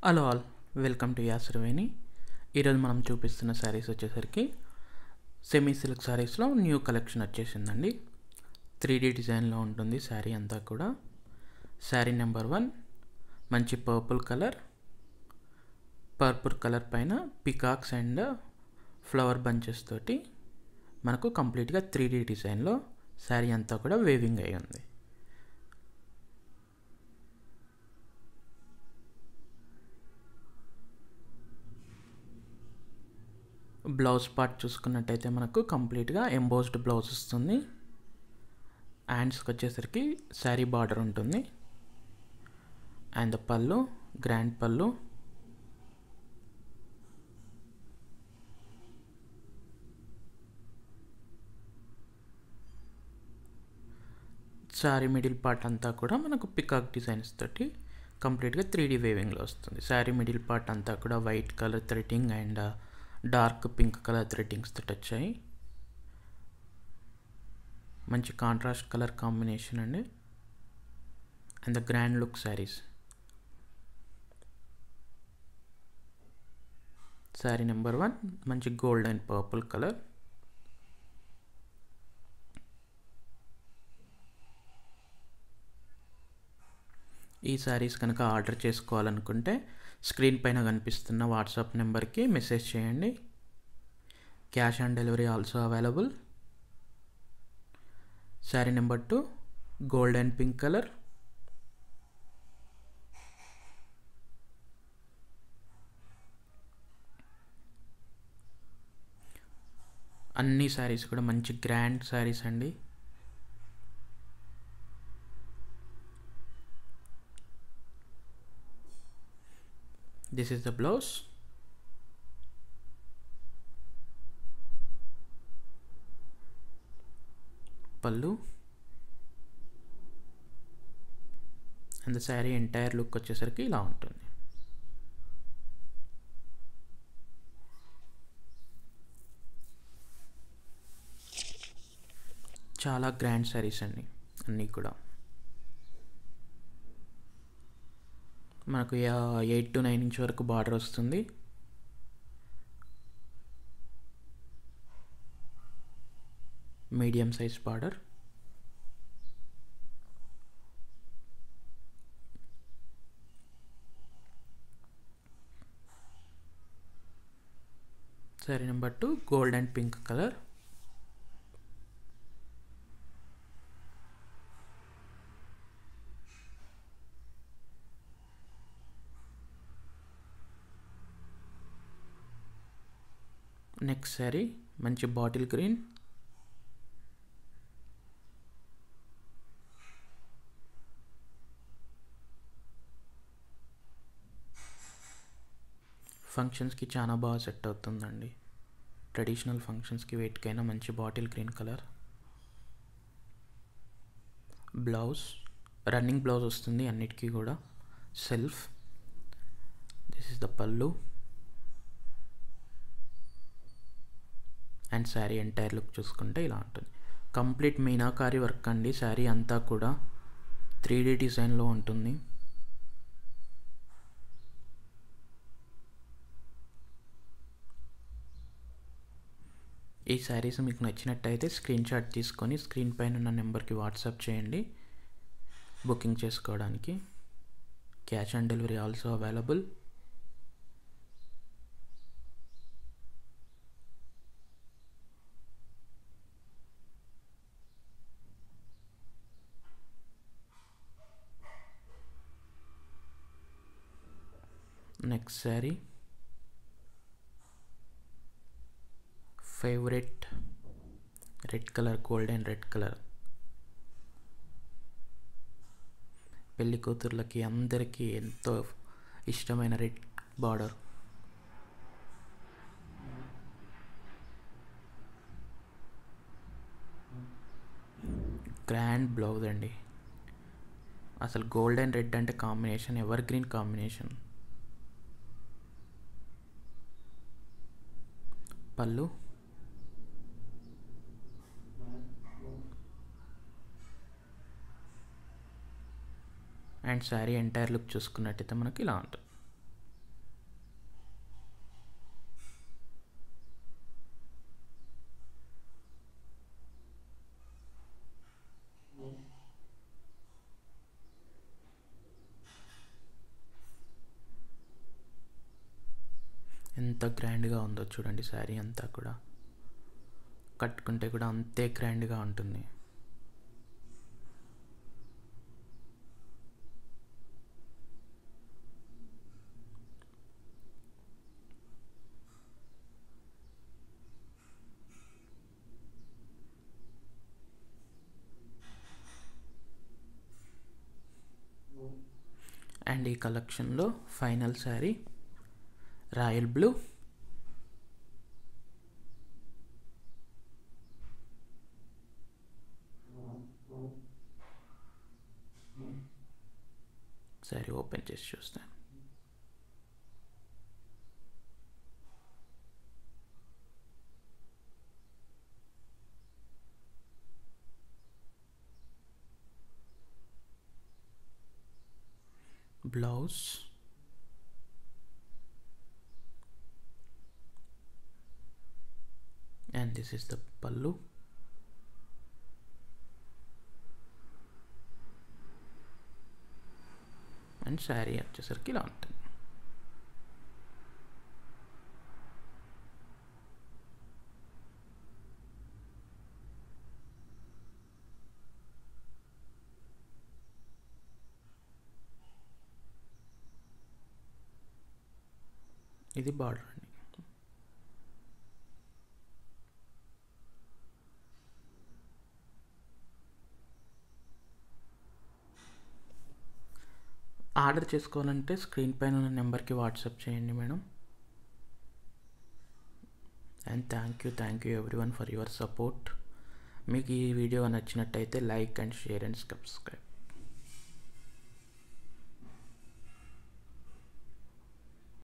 hello all welcome to Yasaraveni ఈరోజు మనం చూపిస్తున్న శారీస్ వచ్చేసరికి సెమీ సిల్క్ శారీస్లో న్యూ కలెక్షన్ వచ్చేసిందండి త్రీ డీ డిజైన్లో ఉంటుంది శారీ అంతా కూడా శారీ నెంబర్ వన్ మంచి పర్పుల్ కలర్ పర్పుల్ కలర్ పైన పికాక్స్ అండ్ ఫ్లవర్ బంచెస్ తోటి మనకు కంప్లీట్గా త్రీ డీ డిజైన్లో శారీ అంతా కూడా వేవింగ్ అయి ఉంది బ్లౌజ్ పార్ట్ చూసుకున్నట్టయితే మనకు కంప్లీట్గా ఎంబోస్డ్ బ్లౌజ్ వస్తుంది హ్యాండ్స్కి వచ్చేసరికి శారీ బార్డర్ ఉంటుంది and pallu grand pallu sari middle part అంతా కూడా మనకు పికాక్ డిజైన్స్ తోటి కంప్లీట్గా త్రీ డీ వేవింగ్లో వస్తుంది శారీ మిడిల్ పార్ట్ అంతా కూడా white colour threading and dark pink colour threadings తోటి వచ్చాయి మంచి కాంట్రాస్ట్ కలర్ కాంబినేషన్ అండి and the grand look saris sari number one మంచి గోల్డ్ అండ్ పర్పుల్ కలర్ ఈ శారీస్ కనుక ఆర్డర్ చేసుకోవాలనుకుంటే స్క్రీన్ పైన కనిపిస్తున్న వాట్సాప్ నెంబర్కి మెసేజ్ చేయండి cash on delivery also available sari number two gold and pink colour అన్ని శారీస్ కూడా మంచి గ్రాండ్ శారీస్ అండి this is the blouse pallu and sari entire look వచ్చేసరికి ఇలా ఉంటుంది చాలా గ్రాండ్ శారీస్ అండి అన్నీ కూడా మనకు ఎయిట్ టు నైన్ ఇంచ్ వరకు బార్డర్ వస్తుంది మీడియం సైజ్ బార్డర్ సరే number two gold and pink colour next sari మంచి బాటిల్ గ్రీన్ ఫంక్షన్స్కి చాలా బాగా సెట్ అవుతుందండి ట్రెడిషనల్ ఫంక్షన్స్కి వేటికైనా మంచి bottle green colour blouse running blouse వస్తుంది అన్నిటికీ కూడా self this is the pallu and sari entire look చూసుకుంటే ఇలా ఉంటుంది కంప్లీట్ మీనాకారి వర్క్ అండి శారీ అంతా కూడా త్రీ డీ డిజైన్లో ఉంటుంది ఈ శారీస్ మీకు నచ్చినట్టయితే స్క్రీన్ షాట్ తీసుకొని స్క్రీన్ పైన ఉన్న నెంబర్కి వాట్సాప్ చేయండి బుకింగ్ చేసుకోవడానికి cash on delivery also available next sari favourite red colour gold and red colour పెళ్లి కూతుర్లకి అందరికీ ఎంతో ఇష్టమైన రెడ్ బార్డర్ గ్రాండ్ బ్లౌజ్ అండి అసలు గోల్డ్ అండ్ రెడ్ అంటే combination evergreen combination pallu and sari entire look చూసుకున్నట్టయితే మనకి ఇలా ఉంటుంది ఎంత గ్రాండ్గా ఉందో చూడండి శారీ అంతా కూడా కట్టుకుంటే కూడా అంతే గ్రాండ్గా ఉంటుంది అండ్ ఈ కలెక్షన్లో final sari royal blue sari open చేసి చూస్తాను blouse and this is the pallu and sari వచ్చేసరికి ఇలా ఉంటుంది ఇది బార్డర్ అండి ఆర్డర్ చేసుకోవాలంటే స్క్రీన్ పైన ఉన్న నెంబర్కి వాట్సాప్ చేయండి madam and thank you thank you everyone for your support మీకు ఈ వీడియో నచ్చినట్టయితే like and share and subscribe